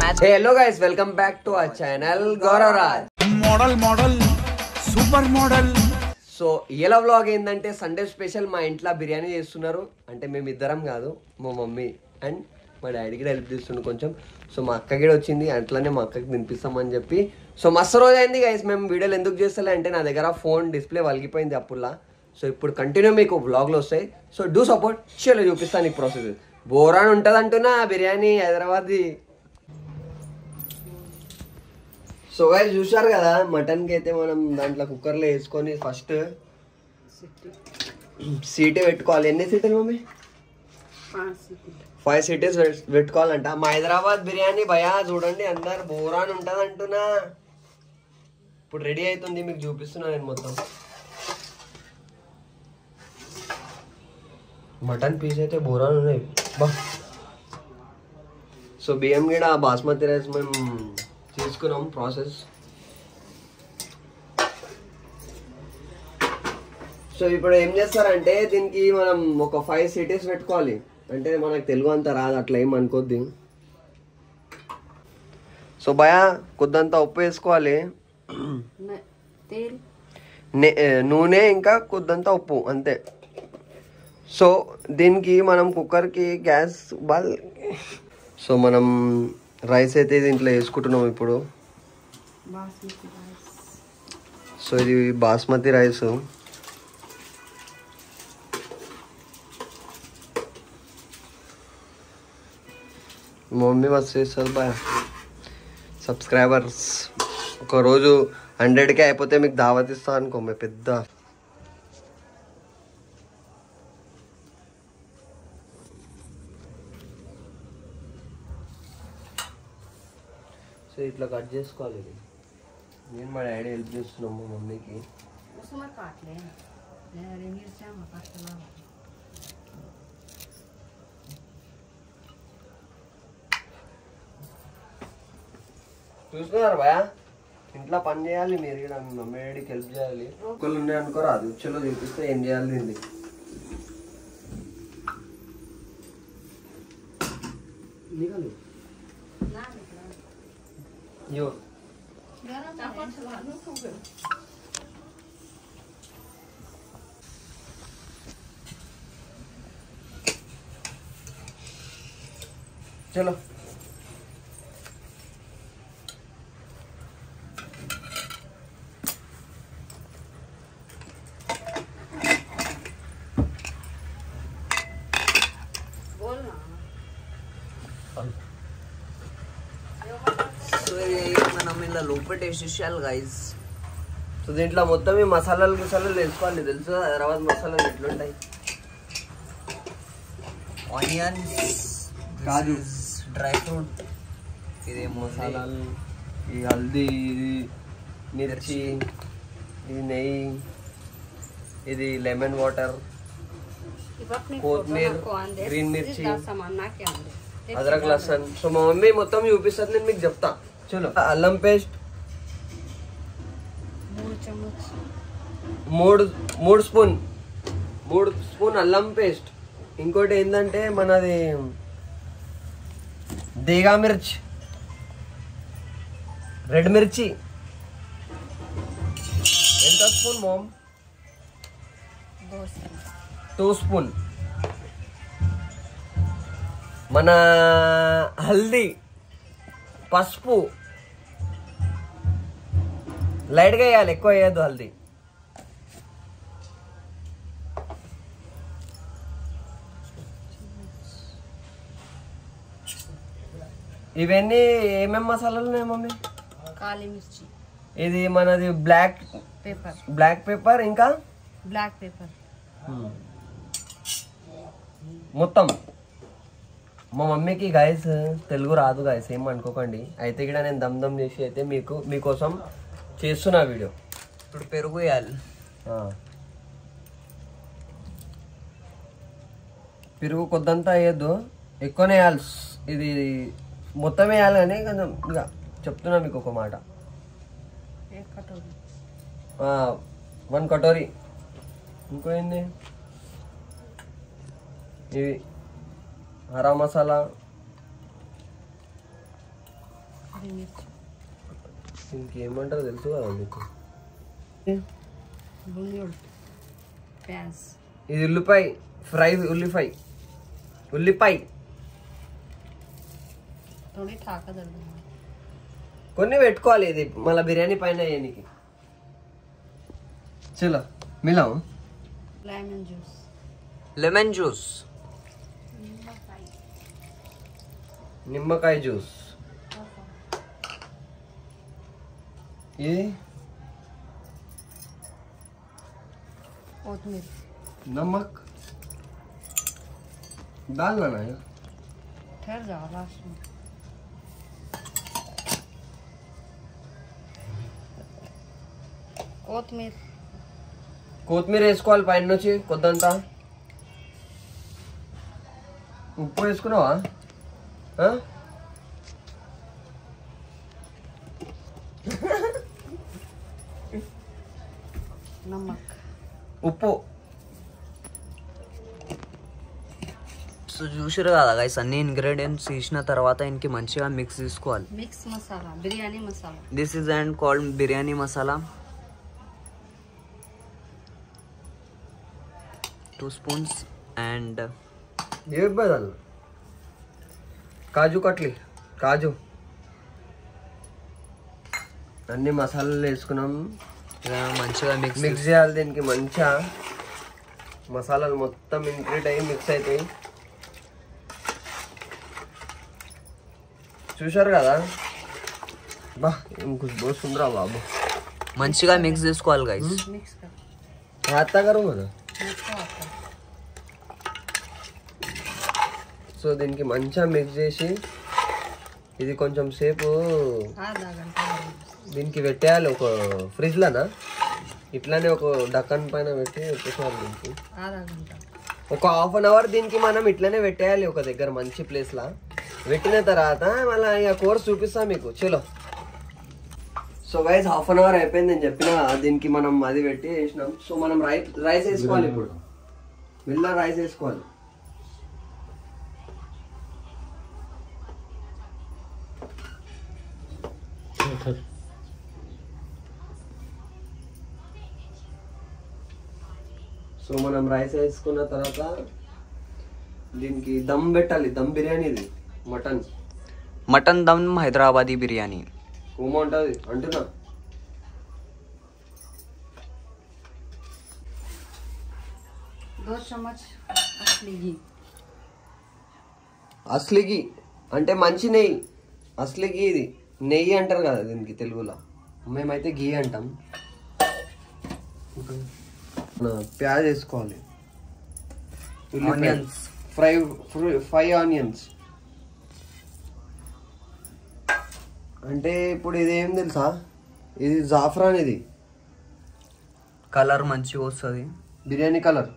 Hello guys welcome back to our channel Gaurav Raj model model super model so ఇలా vlog ఏంటంటే Sunday special మా ఇంట్లో బిర్యానీ చేస్తున్నారు అంటే మేము ఇద్దరం కాదు మా మమ్మీ అండ్ మా డాడీకి హెల్ప్ చేస్తుండు కొంచెం సో మా అక్క కూడా వచ్చింది అట్లనే మా అక్కకి తినిపిస్తామని చెప్పి సో మస్తు రోజు అయింది గైస్ మేము వీడియోలు ఎందుకు చేస్తలే అంటే నా దగ్గర ఫోన్ డిస్ప్లే వలిగిపోయింది అప్పుడులా సో ఇప్పుడు కంటిన్యూ మీకు వ్లాగ్లు వస్తాయి సో డూ సపోర్ట్ చలో చూపిస్తాను ఈ ప్రాసెస్ బోరాన్ ఉంటుంది అంటున్నా బిర్యానీ హైదరాబాద్ది సో గైస్ చూశారు కదా మటన్కి అయితే మనం దాంట్లో కుక్కర్లో వేసుకొని ఫస్ట్ సీటే పెట్టుకోవాలి ఎన్ని సీట్లు మమ్మీ ఫైవ్ సీటీస్ పెట్టుకోవాలంట మా హైదరాబాద్ బిర్యానీ భయా చూడండి అందరు బోరాన్ ఉంటుంది అంటున్నా ఇప్పుడు రెడీ అవుతుంది మీకు చూపిస్తున్నా నేను మొత్తం మటన్ పీస్ అయితే బోరాన్ ఉన్నాయి బా సో బియ్యం కూడా బాస్మతి రైస్ మేము తీసుకున్నాం ప్రాసెస్ సో ఇప్పుడు ఏం చేస్తారంటే దీనికి మనం ఒక ఫైవ్ సిటీస్ పెట్టుకోవాలి అంటే మనకు తెలుగు అంతా రాదు అట్లా ఏం అనుకోద్ది సో భయ కొద్దంత ఉప్పు వేసుకోవాలి నే- నూనె ఇంకా కొద్దంత ఉప్పు అంతే సో దీనికి మనం కుక్కర్కి గ్యాస్ బాల్ సో మనం రైస్ అయితే దీంట్లో వేసుకుంటున్నాం ఇప్పుడు సో ఇది బాస్మతి రైస్ మా మమ్మీ మస్తు చేస్తుంది బాయ్ సబ్స్క్రైబర్స్ ఒక రోజు హండ్రెడ్కే అయిపోతే మీకు దావత్ ఇస్తా అనుకో మీ పెద్ద సో ఇట్లా కట్ చేసుకోవాలి ఇది నేను మా డాడీ హెల్ప్ చేస్తున్నాం మా మమ్మీకి చూస్తున్నారు భయ ఇంట్లో పని చేయాలి మీరు కూడా మీ మమ్మీ డాడీకి హెల్ప్ చేయాలి ఒక్కళ్ళు ఉన్నాయి అనుకో రాదు చలో చూపిస్తే ఏం చేయాలి దీన్ని యో चलो సో ఇది మనం ఇలా లోపల వేసేసేయాలి గైజ్ సో దీంట్లో మొత్తం ఈ మసాలాలు మసాలాలు వేసుకోవాలి తెలుసు హైదరాబాద్ మసాలాలు ఎట్లుంటాయి ఆనియన్స్ కాజు. డ్రై ఫ్రూట్ ఇది మసాలా మసాలాలు ఈ హల్దీ ఇది మిర్చి ఇది నెయ్యి ఇది లెమన్ వాటర్ కొత్తిమీర గ్రీన్ మిర్చి అదరక్ లసన్ సో మా మమ్మీ మొత్తం చూపిస్తుంది నేను మీకు చెప్తా చలో అల్లం పేస్ట్ మూడు మూడు స్పూన్ మూడు స్పూన్ అల్లం పేస్ట్ ఇంకోటి ఏంటంటే మనది దేగా మిర్చ్ రెడ్ మిర్చి ఎంత స్పూన్ మోమ్ టూ స్పూన్ మన హల్దీ పసుపు లైట్గా వేయాలి ఎక్కువ వేయద్దు హల్దీ ఇవన్నీ ఏమేం మసాలాలు ఉన్నాయి మమ్మీ కాళీ మిర్చి ఇది మనది బ్లాక్ పేపర్ బ్లాక్ పేపర్ ఇంకా బ్లాక్ పేపర్ మొత్తం మా మమ్మీకి గాయస్ తెలుగు రాదు గాయస్ ఏం అనుకోకండి అయితే కూడా నేను దమ్ దమ్ చేసి అయితే మీకు మీకోసం చేస్తున్నా వీడియో ఇప్పుడు పెరుగు వేయాలి ఆ. పెరుగు కొద్దంతా వేయద్దు ఎక్కువనే వేయాలి ఇది మొత్తం వేయాలి కానీ కొంచెం ఇక చెప్తున్నా మీకు ఒక మాట కటోరీ వన్ కటోరీ ఇంకో ఏంది ఇవి హరా మసాలా కర్రీ మిర్చి ఇంకేమంటారో తెలుసు కదా మీకు బుంగోడు ప్యాజ్ ఇది ఉల్లిపాయ ఫ్రై ఉల్లిపాయ ఉల్లిపాయ थोड़ी ठाका दर्द है కొన్ని పెట్టుకోవాలి ఇది మళ్ళీ బిర్యానీ పైన వేయనికి చలో మిలాం लेमन जूस లెమన్ జ్యూస్ నిమ్మకాయ జ్యూస్ ఇది कोथमीर नमक डालना ना यार ठहर जाओ लास्ट में कोथमीर కొత్తిమీర వేసుకోవాలి పైన నుంచి కొద్దంతా ఉప్పు వేసుకున్నావా ఆ? नमक ఉప్పు సో చూసారు కదా గైస్ అన్ని ఇంగ్రీడియంట్స్ తీసిన తర్వాత ఇంకి మంచిగా మిక్స్ చేసుకోవాలి mix masala biryani masala this is and called biryani masala two spoons and a బదల్ కాజు కట్లీ కాజు అన్ని మసాలాలు వేసుకున్నాం మంచిగా మిక్స్ మిక్స్ చేయాలి దీనికి మంచిగా మసాలాలు మొత్తం ఇంక్రీట్ అయ్యి మిక్స్ అవుతాయి చూశారు కదా బా ఏం ఖుష్బూ సుందరా బాబు మంచిగా మిక్స్ చేసుకోవాలి గైస్ मिक्स कर हाथ करू కదా मिक्स आता है సో దీనికి మంచిగా మిక్స్ చేసి ఇది కొంచెం సేపు आधा घंटा लगेगा। దీనికి పెట్టేయాలి ఒక ఫ్రిడ్జ్లోనా ఇట్లానే ఒక డక్కన్ పైన పెట్టి పెట్టేసేయాలి దీనికి आधा घंटा ఒక హాఫ్ అన్ అవర్ దీనికి మనం ఇట్లనే పెట్టేయాలి ఒక దగ్గర మంచి ప్లేస్లో పెట్టిన తర్వాత మళ్ళీ ఇక కోర్స్ చూపిస్తా మీకు చలో సో వైజ్ హాఫ్ అన్ అవర్ అయిపోయింది నేను చెప్పిన కదా, దీనికి మనం అది పెట్టి వేసినాం సో మనం రైస్ రైస్ వేసుకోవాలి ఇప్పుడు మిల్ల రైస్ వేసుకోవాలి సో మనం రైస్ వేసుకున్న తర్వాత దీనికి దమ్ పెట్టాలి దమ్ బిర్యానీ ఇది మటన్ మటన్ దమ్ హైదరాబాదీ బిర్యానీ కోమ ఉంటుంది అంటున్నా दो चम्मच असली घी అస్లిగి అంటే మంచి నెయ్యి అస్లిగి ఇది నెయ్యి అంటారు కదా దీనికి తెలుగులో మేమైతే గీ అంటాం మన ప్యాజ్ వేసుకోవాలి Onions. ఫ్రై ఫైవ్ ఆనియన్స్ అంటే ఇప్పుడు ఇది ఏం తెలుసా ఇది జాఫ్రాన్ ఇది కలర్ మంచిగా వస్తుంది బిర్యానీ కలర్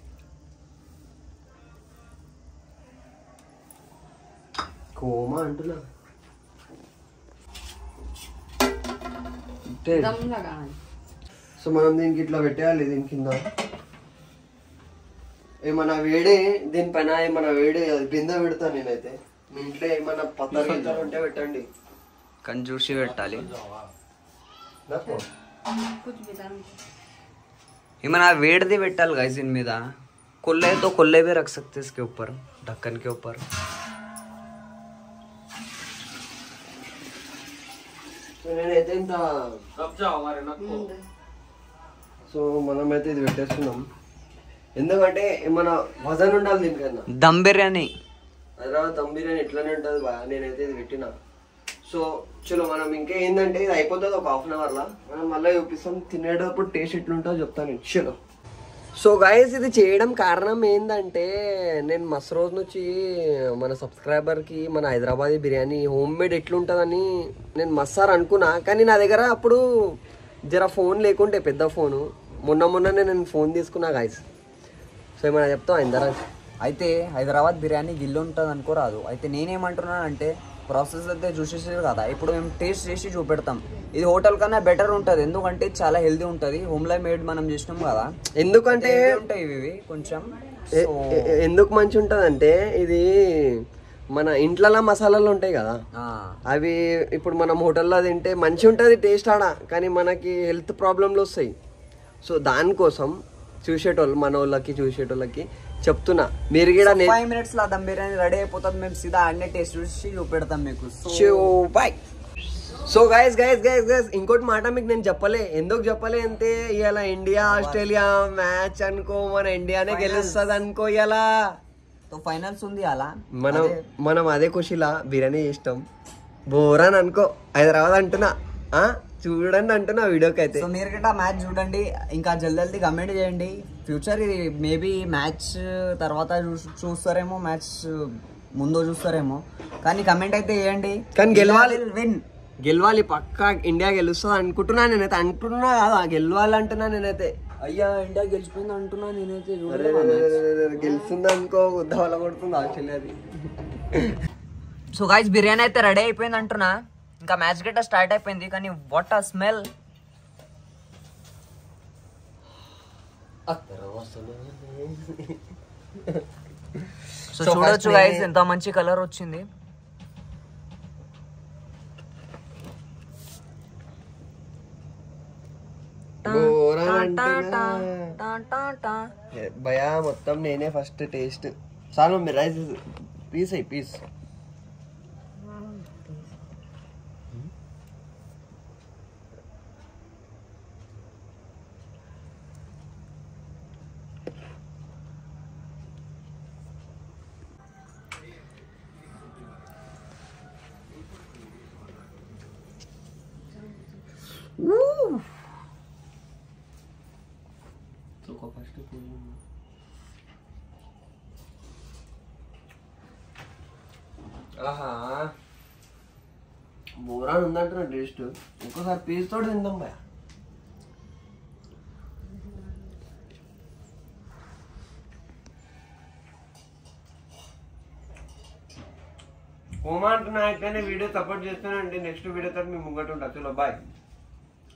కోమా అంటున్నా అంటే दम लगाना है సో మనం దీనికి ఇట్లా పెట్టేయాలి దీని కింద ఏమన్నా వేడి దీనిపైన ఏమన్నా వేడి అది బిందె పెడతా నేనైతే మీ ఇంట్లో ఏమన్నా పత్తర గిత్తర ఉంటే పెట్టండి కంజూసి పెట్టాలి నాకు कुछ भी दाम ఏమైనా వేడిది పెట్టాలి గైస్ దీని మీద కొల్లే తో కొల్లే भी रख सकते हैं इसके ऊपर ढक्कन के ऊपर సో నేనైతే ఇంత సో మనమైతే ఇది పెట్టేస్తున్నాం ఎందుకంటే మన వజన్ ఉండాలి దీనికన్నా దమ్ బిర్యానీ హైదరాబాద్ దమ్ బిర్యానీ ఎట్లనే ఉంటుంది బాగా నేనైతే ఇది పెట్టిన సో చలో మనం ఇంకా ఏంటంటే ఇది అయిపోతుంది ఒక హాఫ్ అన్ అవర్లా మనం మళ్ళీ చూపిస్తాం తినేటప్పుడు టేస్ట్ ఎట్లుంటుందో చెప్తాను నేను చలో సో గాయస్ ఇది చేయడం కారణం ఏంటంటే నేను మస్తు రోజు నుంచి మన సబ్స్క్రైబర్కి మన హైదరాబాదీ బిర్యానీ హోమ్ మేడ్ ఎట్లుంటుందని నేను మస్తార్ అనుకున్నా కానీ నా దగ్గర అప్పుడు జర ఫోన్ లేకుంటే పెద్ద ఫోను మొన్న మొన్ననే నేను ఫోన్ తీసుకున్నా గాయస్ సో ఏమైనా చెప్తావా ఇందరా అయితే హైదరాబాద్ బిర్యానీ గిల్లు ఉంటుంది అనుకోరాదు అయితే నేనేమంటున్నానంటే ప్రాసెస్ అయితే చూసేసారు కదా ఇప్పుడు మేము టేస్ట్ చేసి చూపెడతాం ఇది హోటల్ కన్నా బెటర్ ఉంటుంది ఎందుకంటే ఇది చాలా హెల్దీ ఉంటుంది హోమ్లో మేడ్ మనం చేసినాం కదా ఎందుకంటే healthy ఉంటాయి ఇవి కొంచెం ఎ- సో ఎ- ఎందుకు మంచి ఉంటుందంటే ఇది మన ఇంట్లలో మసాలాలు ఉంటాయి కదా ఆ, అవి ఇప్పుడు మనం హోటల్లో తింటే మంచి ఉంటుంది టేస్ట్ ఆడ కానీ మనకి హెల్త్ ప్రాబ్లంలు వస్తాయి సో దానికోసం చూసేటోళ్ళు మన వాళ్ళకి చూసేటోళ్ళకి చెప్తున్నా మీరు కూడా నే- ఫైవ్ మినిట్స్ లో దమ్ బిర్యానీ రెడీ అయిపోతుంది మేము సీదా ఆడనే టేస్ట్ చూసి చూపెడతాం మీకు so bye so guys guys guys guys ఇంకోటి మాట మీకు నేను చెప్పలే ఎందుకు చెప్పలే అంటే ఇవాళ ఇండియా ఆస్ట్రేలియా మ్యాచ్ అనుకో మన ఇండియానే గెలుస్తుంది అనుకో ఇలా సో ఫైనల్స్ ఉంది అలా మనం మనం అదే ఖుషిలా బిర్యానీ చేస్తాం బోరాన్ అనుకో హైదరాబాద్ అంటున్నా ఆ చూడండి అంటున్నా వీడియోకి అయితే సో మీరు గట్టా మ్యాచ్ చూడండి ఇంకా జల్దీ జల్దీ కమెంట్ చేయండి ఫ్యూచర్ ఇది మేబీ మ్యాచ్ తర్వాత చూ- చూస్తారేమో మ్యాచ్ ముందు చూస్తారేమో కానీ కమెంట్ అయితే చేయండి కానీ గెలవాలి. విన్ గెలవాలి పక్కా ఇండియా గెలుస్తుంది అనుకుంటున్నా నేనైతే అంటున్నా కాదు గెలవాలి అంటున్నా నేనైతే అయ్యా ఇండియా గెలిచిపోయింది అంటున్నా నేనైతే అరే, అరే, అరే, అరే, అరే, గెలుస్తుంది అనుకో ఉద్దవల కొడుతుంది యాక్చువల్లీ అది సో గైస్ బిర్యానీ అయితే రెడీ అయిపోయింది అంటున్నా ఇంకా మ్యాచ్ గట్ట స్టార్ట్ అయిపోయింది కానీ వాట్ ఆ స్మెల్ సో So, చూడొచ్చు first గైస్ నేనే- ఎంత మంచి కలర్ వచ్చింది బోరాన్ అంటున్నా. ఏ, భయా మొత్తం నేనే ఫస్ట్ టేస్ట్ చాలు మీరు రైస్ పీస్ అయ్యి పీస్ ఫస్ట్ ఆహా బోరాన్ ఉందంటున్నా టేస్ట్ ఇంకోసారి పీస్ తోటి తిందాం భయ హోమా అంటున్నా అయితేనే వీడియో సపోర్ట్ చేస్తానండి నెక్స్ట్ వీడియో తోటి మేము ముంగట ఉంటా చలో బాయ్